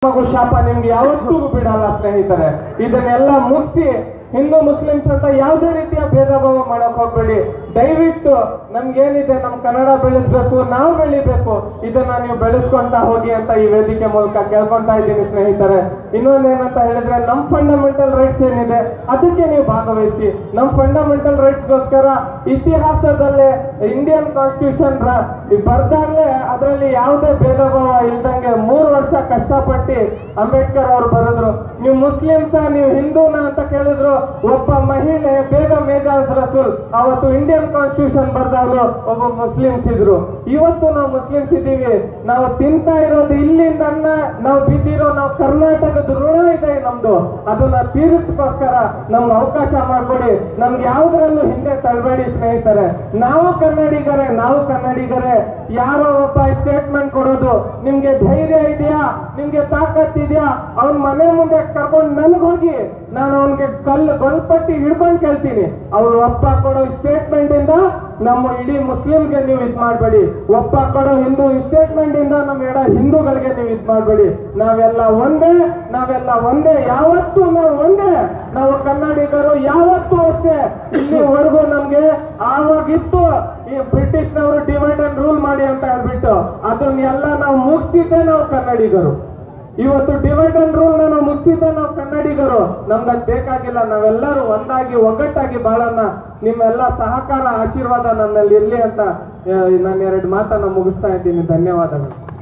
ಮಗು ಶಾಪ ನಿಮ್ಗೆ ಯಾವತ್ತೂ ಬಿಡಲ್ಲ ಸ್ನೇಹಿತರೆ ಇದನ್ನೆಲ್ಲ ಮುಗಿಸಿ ಹಿಂದೂ ಮುಸ್ಲಿಮ್ಸ್ ಅಂತ ಯಾವುದೇ ರೀತಿಯ ಭೇದ ಭಾವ ಮಾಡಕ್ ಹೋಗ್ಬೇಡಿ ದಯವಿಟ್ಟು ನಮ್ಗೇನಿದೆ ನಮ್ ಕನ್ನಡ ಬೆಳೆಸ್ಬೇಕು ನಾವು ಬೆಳಿಬೇಕು ಇದನ್ನ ನೀವು ಬೆಳೆಸ್ಕೊಂತ ಹೋಗಿ ಅಂತ ಈ ವೇದಿಕೆ ಮೂಲಕ ಕೇಳ್ಕೊಂತಾ ಇದ್ದೀನಿ ಸ್ನೇಹಿತರೆ ಇನ್ನೊಂದೇನಂತ ಹೇಳಿದ್ರೆ ನಮ್ ಫಂಡಮೆಂಟಲ್ ರೈಟ್ಸ್ ಏನಿದೆ ಅದಕ್ಕೆ ನೀವು ಭಾಗವಹಿಸಿ ನಮ್ ಫಂಡಮೆಂಟಲ್ ರೈಟ್ಸ್ಗೋಸ್ಕರ ಇತಿಹಾಸದಲ್ಲೇ ಇಂಡಿಯನ್ ಕಾನ್ಸ್ಟಿಟ್ಯೂಷನ್ ಬರ್ದಾಗ್ಲೇ ಅದರಲ್ಲಿ ಯಾವುದೇ ಭೇದ ಭಾವ ಇಲ್ದಂಗೆ ಮೂರು ವರ್ಷ ಕಷ್ಟಪಟ್ಟು ಅಂಬೇಡ್ಕರ್ ಅವರು ಬರೆದ್ರು ನೀವು ಮುಸ್ಲಿಮ್ಸ ನೀವು ಹಿಂದೂನ ಅಂತ ಕೇಳಿದ್ರು ಒಬ್ಬ ಮಹಿಳೆ ಬೇಗ ಮೇಜಾಜ್ ರಸೂಲ್ ಅವತ್ತು ಇಂಡಿಯನ್ ಕಾನ್ಸ್ಟಿಟ್ಯೂಷನ್ ಬರ್ದಾಗ್ಲು ಒಬ್ಬ ಮುಸ್ಲಿಮ್ಸ್ ಇದ್ರು ಇವತ್ತು ನಾವು ಮುಸ್ಲಿಮ್ಸ್ ಇದ್ದೀವಿ ನಾವು ತಿಂತಾ ಇರೋದು ಇಲ್ಲಿಂದ ಅನ್ನ ನಾವು ಬಿದ್ದಿರೋ ನಾವು ಕರ್ನಾಟಕದ ಋಣ ಇದೆ ನಮ್ದು ಅದನ್ನ ತೀರಿಸಕ್ಕೋಸ್ಕರ ನಮ್ಗೆ ಅವಕಾಶ ಮಾಡ್ಕೊಡಿ ನಮ್ಗೆ ಯಾವ್ದ್ರಲ್ಲೂ ಹಿಂದೆ ತಳ್ಬೇಡಿ ಸ್ನೇಹಿತರೆ ನಾವು ಕನ್ನಡಿಗರೇ ನಾವು ಕನ್ನಡಿಗರೇ ಯಾರೋ ಒಬ್ಬ ಸ್ಟೇಟ್ಮೆಂಟ್ ಕೊಡೋದು ನಿಮ್ಗೆ ಧೈರ್ಯ ಇದೆಯಾ ನಿಮ್ಗೆ ತಾಕತ್ ಇದೆಯಾ ಅವ್ನ ಮನೆ ಮುಂದೆ ಕರ್ಕೊಂಡು ನನ್ಗ್ ಹೋಗಿ ನಾನು ಅವನ್ಗೆ ಕಲ್ಲು ಗೊಲ್ಪಟ್ಟಿ ಹಿಡ್ಕೊಂಡು ಕೇಳ್ತೀನಿ ಅವ್ರು ಒಪ್ಪ ಕೊಡೋ ಸ್ಟೇಟ್ಮೆಂಟ್ ಇಂದ ನಮ್ಮ ಇಡೀ ಮುಸ್ಲಿಮ್ಗೆ ನೀವು ಇದ್ ಮಾಡ್ಬೇಡಿ ಒಪ್ಪ ಕೊಡೋ ಹಿಂದೂ ಸ್ಟೇಟ್ಮೆಂಟ್ ಇಂದ ನಮ್ಮ ಎಡ ಹಿಂದೂಗಳಿಗೆ ನೀವು ಇದ್ ಮಾಡ್ಬೇಡಿ ನಾವೆಲ್ಲ ಒಂದೇ ನಾವೆಲ್ಲ ಒಂದೇ ಯಾವತ್ತೂ ನಾವು ಒಂದೇ ನಾವು ಕನ್ನಡಿಗರು ಯಾವತ್ತೂ ಅಷ್ಟೇ ಇಲ್ಲಿವರೆಗೂ ನಮ್ಗೆ ಆವಾಗಿತ್ತು ಈ ಬ್ರಿಟಿಷ್ನವರು ಡಿವೈಡ್ ಅಂಡ್ ರೂಲ್ ಮಾಡಿ ಅಂತ ಹೇಳ್ಬಿಟ್ಟು ಅದನ್ನೆಲ್ಲ ನಾವು ಮುಗಿಸಿದ್ದೆ ನಾವು ಕನ್ನಡಿಗರು ಇವತ್ತು ಡಿವೈಡ್ ಅಂಡ್ ರೂಲ್ ನಾವು ಮುಗಿಸಿದ್ದೆ ನಾವು ಕನ್ನಡಿಗರು ನಮ್ಗದ್ ಬೇಕಾಗಿಲ್ಲ ನಾವೆಲ್ಲರೂ ಒಂದಾಗಿ ಒಗ್ಗಟ್ಟಾಗಿ ಬಾಳನ್ನ ನಿಮ್ಮೆಲ್ಲ ಸಹಕಾರ ಆಶೀರ್ವಾದ ನನ್ನಲ್ಲಿ ಇರ್ಲಿ ಅಂತ ಆ, ನಾನು ಎರಡು ಮಾತನ್ನ ಮುಗಿಸ್ತಾ ಇದ್ದೀನಿ ಧನ್ಯವಾದಗಳು